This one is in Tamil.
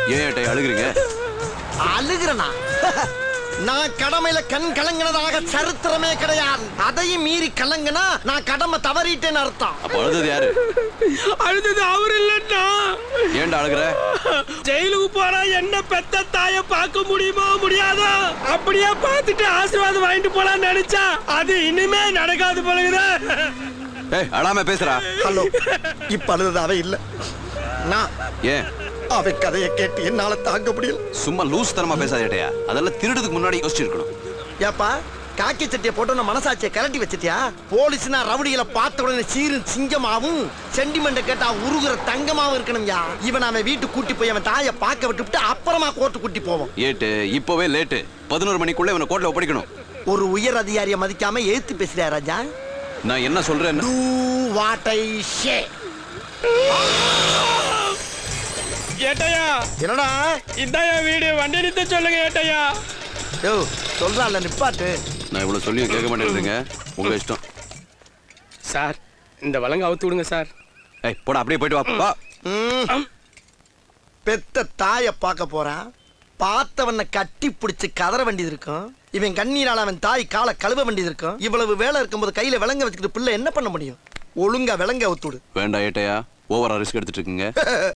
ஏன் ஏட்டையா அழுகுறீங்க அழுகிறனா நான் கடமையில கண் கலங்கினதாக சரித்திரமே கிடையாது அதையும் மீறி கலங்கினா நான் கடமை தவறிட்டேன்னு அர்த்தம் அப்ப அழுதது யாரு அழுதது அவர் இல்லன்னா ஏன்டா அழுகுற ஜெயிலுக்கு போனா என்ன பெத்த தாய பார்க்க முடியுமோ முடியாதோ அப்படியே பார்த்துட்டு ஆசீர்வாதம் வாங்கிட்டு போலாம்னு நினைச்சா அது இனிமே நடக்காது போலகுதே ஏய் அழாம பேசுறா ஹலோ இப்ப அழுது அவ இல்ல நான் ஏன் அவ கதையை கேட்டு என்னால தாங்க முடியல சும்மா லூஸ் தனமா பேசாத ஏட்டையா அதெல்லாம் திருடுறதுக்கு முன்னாடி யோசிச்சிருக்கணும் ஏப்பா காக்கி சட்டியை போட்டு மனசாட்சியை கலட்டி வச்சிட்டியா போலீஸ்னா ரவுடிகளை பார்த்த உடனே சீரும் சிங்கமாவும் சென்டிமெண்ட் கேட்டா உருகுற தங்கமாவும் இருக்கணும்யா இவன் அவன் வீட்டுக்கு கூட்டி போய் அவன் தாயை பார்க்க விட்டுவிட்டு அப்புறமா கோர்ட்டு கூட்டி போவோம் ஏட்டு இப்பவே லேட்டு பதினோரு மணிக்குள்ள இவனை கோர்ட்ல ஒப்படைக்கணும் ஒரு உயர் அதிகாரியை மதிக்காம ஏத்து பேசுறியா ராஜா நான் என்ன சொல்றேன்னு டூ வாட் ஐ ஷே ஏட்டையா என்னடா இதான் என் வீடு வண்டி நிறுத்த சொல்லுங்க ஏட்டையா யோ சொல்றான்ல நிப்பாட்டு நான் இவ்வளவு சொல்லியும் கேட்க மாட்டேங்கிறீங்க உங்க இஷ்டம் சார் இந்த வழங்க அவுத்து விடுங்க சார் ஏய் போடா அப்படியே போயிட்டு வா வா ம். பெத்த தாய பார்க்க போறான் பார்த்தவன கட்டி பிடிச்சு கதற வேண்டியது இருக்கும் இவன் கண்ணீரால அவன் தாய் காலை கழுவ வேண்டியது இருக்கும் இவ்வளவு வேலை இருக்கும்போது கையில விலங்க வச்சுக்கிட்டு பிள்ளை என்ன பண்ண முடியும் ஒழுங்கா விலங்க ஒத்துடு வேண்டாம் ஏட்டையா ஓவரா ரிஸ்க் எடுத்துட்டு இருக்கீங்க